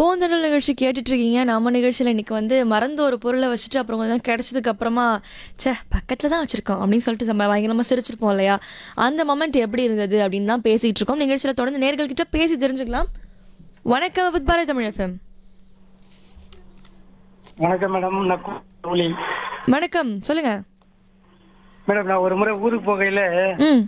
போந்தடல் நிகழ்ச்சி கேட்டுட்டு இருக்கீங்க நம்ம நிகழ்ச்சியில் இன்னைக்கு வந்து மறந்த ஒரு பொருளை வச்சுட்டு அப்புறம் கொஞ்சம் கிடைச்சதுக்கு அப்புறமா ச்சே பக்கத்தில் தான் வச்சிருக்கோம் அப்படின்னு சொல்லிட்டு நம்ம பயங்கரமாக சிரிச்சிருப்போம் இல்லையா அந்த மொமெண்ட் எப்படி இருந்தது அப்படின்னு தான் பேசிட்டு இருக்கோம் நிகழ்ச்சியில் தொடர்ந்து நேர்கள் கிட்ட பேசி தெரிஞ்சுக்கலாம் வணக்கம் வித் பாரதி தமிழ் எஃப்எம் வணக்கம் மேடம் நான் கோலி வணக்கம் சொல்லுங்க மேடம் நான் ஒரு முறை ஊருக்கு போகையில ம்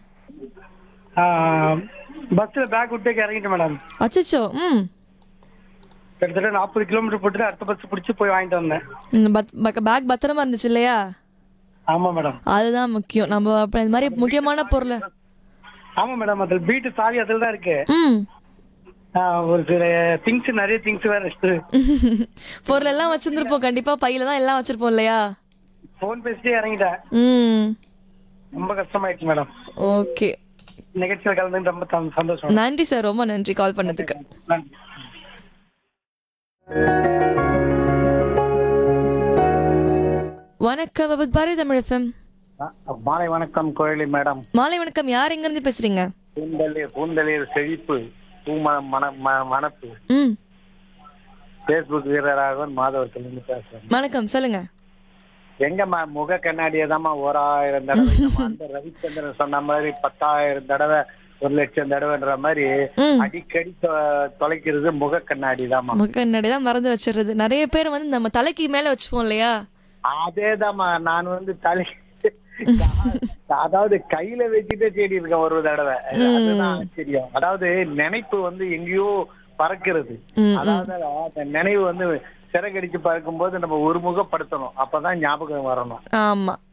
பஸ்ல பேக் விட்டு இறங்கிட்டேன் மேடம் அச்சச்சோ ம் கிட்டத்தட்ட நாற்பது கிலோமீட்டர் போட்டு அடுத்த பஸ் பிடிச்சி போய் வாங்கிட்டு வந்தேன் இந்த பத்- பக்க- பேக் பத்திரமா இருந்துச்சு இல்லையா ஆமா மேடம் அதுதான் முக்கியம் நம்ம அப்புறம் இந்த மாதிரி முக்கியமான பொருளை ஆமா மேடம் அதில் பீட்டு சாவி அதில் தான் இருக்கு ம் ஆ, ஒரு சில திங்ஸ் நிறைய திங்ஸ் வேற இருக்கு பொருள் எல்லாம் வச்சிருந்துருப்போம் கண்டிப்பா பையில தான் எல்லாம் வச்சிருப்போம் இல்லையா ஃபோன் பேசிட்டே இறங்கிட்டேன் ம் ரொம்ப கஷ்டமாயிடுச்சு மேடம் ஓகே நிகழ்ச்சியில் கலந்து ரொம்ப சந்தோஷம் சந்தோஷம் நன்றி சார் ரொம்ப நன்றி கால் பண்ணதுக்கு நன்றி வணக்கம் வித் பாரதி தமிழ் எஃப்எம் மாலை வணக்கம் கோயிலி மேடம் மாலை வணக்கம் யார் எங்க இருந்து பேசுறீங்க பூந்தளிர் பூந்தளிர் செழிப்பு பூம மன ம- மணப்பு ம் பேஸ்புக் வீரராகவன் மாதவத்திலிருந்து பேசுறேன் வணக்கம் சொல்லுங்க எங்கம்மா முக கண்ணாடியை தாம்மா ஓராயிரம் தடவை நம்ம அந்த ரவிச்சந்திரன் சொன்ன மாதிரி பத்தாயிரம் தடவை ஒரு லட்சம் தடவைன்ற மாதிரி ம் அடிக்கடி தொ- தொலைக்கிறது முக கண்ணாடி தாம்மா முகக்கண்ணாடி தான் மறந்து வச்சிடுறது நிறைய பேர் வந்து நம்ம தலைக்கு மேல வச்சுப்போம் இல்லையா அதேதாம்மா நான் வந்து தலை அதாவது கையில வச்சுட்டே தேடி இருக்கேன் ஒரு தடவை அதுதான் ஆச்சரியம் அதாவது நினைப்பு வந்து எங்கேயோ பறக்கிறது ம், அதாவது அந்த நினைவு வந்து சிறகடிச்சு பறக்கும் போது நம்ம ஒருமுகப்படுத்தணும் அப்பதான் ஞாபகம் வரணும் ஆமா